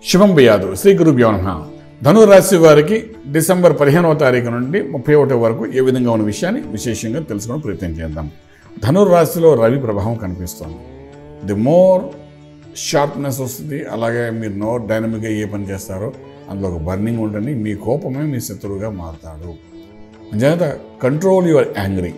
శుభం బియాదు శ్రీ గురుభ్యో నమ ధనురాశి వారికి డిసెంబర్ పదిహేనవ తారీఖు నుండి ముప్పై ఒకటో వరకు ఏ విధంగా ఉన్న విషయాన్ని విశేషంగా తెలుసుకునే ప్రయత్నం చేద్దాం ధనుర్రాశిలో రవి ప్రభావం కనిపిస్తోంది ది మోర్ షార్ప్నెస్ వస్తుంది అలాగే మీరు నో డైనమిక్గా ఏ పని చేస్తారో అందులో ఒక బర్నింగ్ ఉంటుంది మీ కోపమే మీ శత్రువుగా మారుతాడు అంచేత కంట్రోల్ యువర్ యాంగ్రీ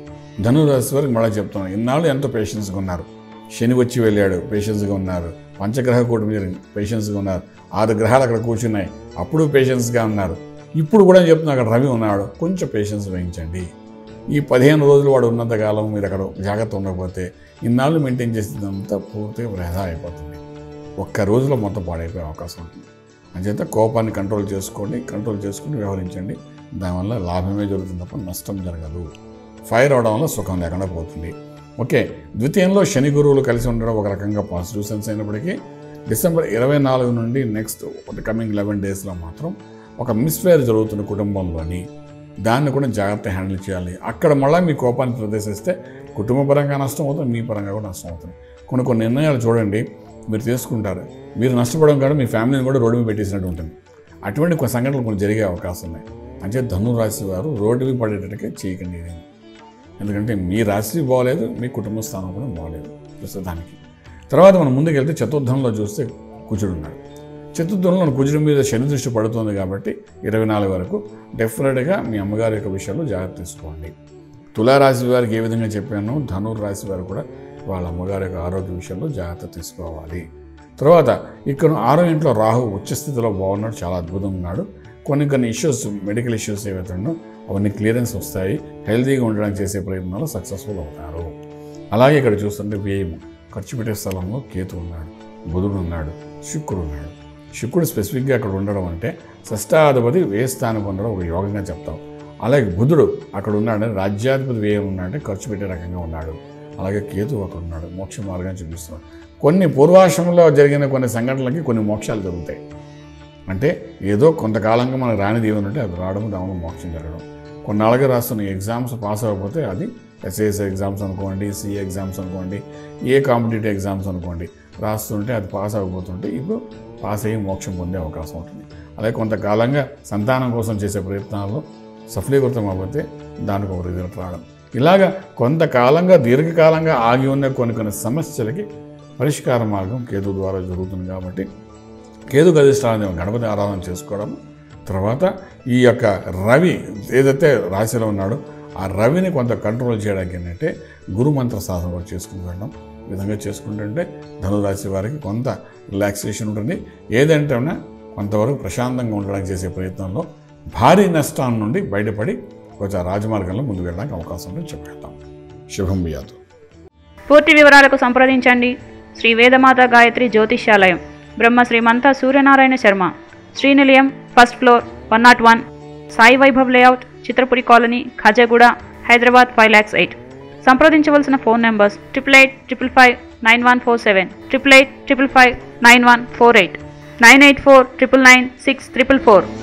ధనురాశి వారికి మళ్ళీ చెప్తున్నాను ఇన్నాళ్ళు ఎంతో పేషెన్స్గా ఉన్నారు శని వచ్చి వెళ్ళాడు పేషెన్స్గా ఉన్నారు పంచగ్రహ కూటమి జరిగింది పేషెన్స్గా ఉన్నారు ఆరు గ్రహాలు అక్కడ కూర్చున్నాయి అప్పుడు పేషెన్స్గా ఉన్నారు ఇప్పుడు కూడా చెప్తున్నా అక్కడ రవి ఉన్నాడు కొంచెం పేషెన్స్ వహించండి ఈ పదిహేను రోజులు వాడు ఉన్నంతకాలం మీరు అక్కడ జాగ్రత్త ఉండకపోతే ఇన్నాళ్ళు మెయింటైన్ చేసేదంతా పూర్తిగా వృధా అయిపోతుంది ఒక్క రోజులో మొత్తం పాడైపోయే అవకాశం ఉంటుంది అంచేత కోపాన్ని కంట్రోల్ చేసుకోండి కంట్రోల్ చేసుకుని వ్యవహరించండి దానివల్ల లాభమే జరుగుతుంది తప్ప నష్టం జరగదు ఫైర్ అవడం వల్ల సుఖం లేకుండా పోతుంది ఓకే ద్వితీయంలో శని గురువులు కలిసి ఉండడం ఒక రకంగా పాజిటివ్ సెన్స్ అయినప్పటికీ డిసెంబర్ ఇరవై నాలుగు నుండి నెక్స్ట్ కమింగ్ లెవెన్ డేస్లో మాత్రం ఒక మిస్ఫేర్ జరుగుతున్న కుటుంబంలోని దాన్ని కూడా జాగ్రత్త హ్యాండిల్ చేయాలి అక్కడ మళ్ళీ మీ కోపాన్ని ప్రదర్శిస్తే కుటుంబ పరంగా నష్టం అవుతుంది మీ పరంగా కూడా నష్టం అవుతుంది కొన్ని కొన్ని నిర్ణయాలు చూడండి మీరు తీసుకుంటారు మీరు నష్టపోవడం కాదు మీ ఫ్యామిలీని కూడా రోడ్డు మీద పెట్టేసినట్టు ఉంటుంది అటువంటి కొన్ని సంఘటనలు కొన్ని జరిగే అవకాశం ఉన్నాయి అంటే ధను రాశి వారు రోడ్డు మీద పడేటట్టుగా చేయకండి ఇది ఎందుకంటే మీ రాశి బాగోలేదు మీ కుటుంబ స్థానం కూడా బాగోలేదు ప్రస్తుతానికి తర్వాత మనం ముందుకు వెళ్తే చతుర్థంలో చూస్తే కుజుడు ఉన్నాడు చతుర్థంలో మన కుజుడి మీద శని దృష్టి పడుతుంది కాబట్టి ఇరవై నాలుగు వరకు డెఫినెట్గా మీ అమ్మగారి యొక్క విషయాల్లో జాగ్రత్త తీసుకోండి తులారాశి వారికి ఏ విధంగా చెప్పానో ధనుర్ రాశి వారు కూడా వాళ్ళ అమ్మగారి యొక్క ఆరోగ్య విషయంలో జాగ్రత్త తీసుకోవాలి తర్వాత ఇక్కడ ఆరో ఇంట్లో రాహు ఉచ్చస్థితిలో బాగున్నాడు చాలా అద్భుతంగా ఉన్నాడు కొన్ని కొన్ని ఇష్యూస్ మెడికల్ ఇష్యూస్ ఏవైతే ఉన్నాయో అవన్నీ క్లియరెన్స్ వస్తాయి హెల్తీగా ఉండడానికి చేసే ప్రయత్నాలు సక్సెస్ఫుల్ అవుతారు అలాగే ఇక్కడ చూస్తుంటే వ్యయం ఖర్చు పెట్టే స్థలంలో కేతు ఉన్నాడు బుధుడు ఉన్నాడు శుక్రుడు ఉన్నాడు శుక్రుడు స్పెసిఫిక్గా అక్కడ ఉండడం అంటే షష్టాధిపతి వ్యయ స్థానం ఉండడం ఒక యోగంగా చెప్తాం అలాగే బుధుడు అక్కడ ఉన్నాడని రాజ్యాధిపతి వ్యయం ఉన్నాడంటే ఖర్చు పెట్టే రకంగా ఉన్నాడు అలాగే కేతు అక్కడ ఉన్నాడు మోక్ష మార్గాన్ని చూపిస్తున్నాడు కొన్ని పూర్వాశ్రమంలో జరిగిన కొన్ని సంఘటనలకి కొన్ని మోక్షాలు జరుగుతాయి అంటే ఏదో కొంతకాలంగా మనకు రానిది ఏమైనా ఉంటే అది రావడం దానిలో మోక్షం జరగడం కొన్నాళ్ళుగా రాస్తున్న ఎగ్జామ్స్ పాస్ అవ్వకపోతే అది ఎస్ఏఎస్ ఎగ్జామ్స్ అనుకోండి సిఏ ఎగ్జామ్స్ అనుకోండి ఏ కాంపిటేటివ్ ఎగ్జామ్స్ అనుకోండి రాస్తుంటే అది పాస్ అవ్వబోతుంటే ఇప్పుడు పాస్ అయ్యి మోక్షం పొందే అవకాశం ఉంటుంది అలాగే కొంతకాలంగా సంతానం కోసం చేసే ప్రయత్నాల్లో సఫలీకృతం అవ్వతే దానికి ఒక రిజల్ట్ రావడం ఇలాగా కొంతకాలంగా దీర్ఘకాలంగా ఆగి ఉన్న కొన్ని కొన్ని సమస్యలకి పరిష్కార మార్గం కేతు ద్వారా జరుగుతుంది కాబట్టి కేతు గదిష్టాన్ని గణపతి ఆరాధన చేసుకోవడం తర్వాత ఈ యొక్క రవి ఏదైతే రాశిలో ఉన్నాడో ఆ రవిని కొంత కంట్రోల్ చేయడానికి ఏంటంటే గురు మంత్ర సాధన కూడా చేసుకుని వెళ్ళడం ఈ విధంగా చేసుకుంటుంటే ధనురాశి వారికి కొంత రిలాక్సేషన్ ఉంటుంది ఏదంటే ఉన్నా కొంతవరకు ప్రశాంతంగా ఉండడానికి చేసే ప్రయత్నంలో భారీ నష్టాల నుండి బయటపడి కొంచెం రాజమార్గంలో ముందుకు వెళ్ళడానికి అవకాశం ఉందని చెప్పేద్దాం శుభం బియాదు పూర్తి వివరాలకు సంప్రదించండి Shri Vedamata Gayatri Jyotishyalayam Brahma Srimantha Suryanarayana Sharma Srinilayam first floor one nought one Sai Vaibhav layout Chitrapuri colony Khajaguda Hyderabad five lakhs eight సంప్రదించవలసిన phone numbers triple eight triple five nine one four seven triple eight triple five nine one four eight nine eight four triple nine six triple four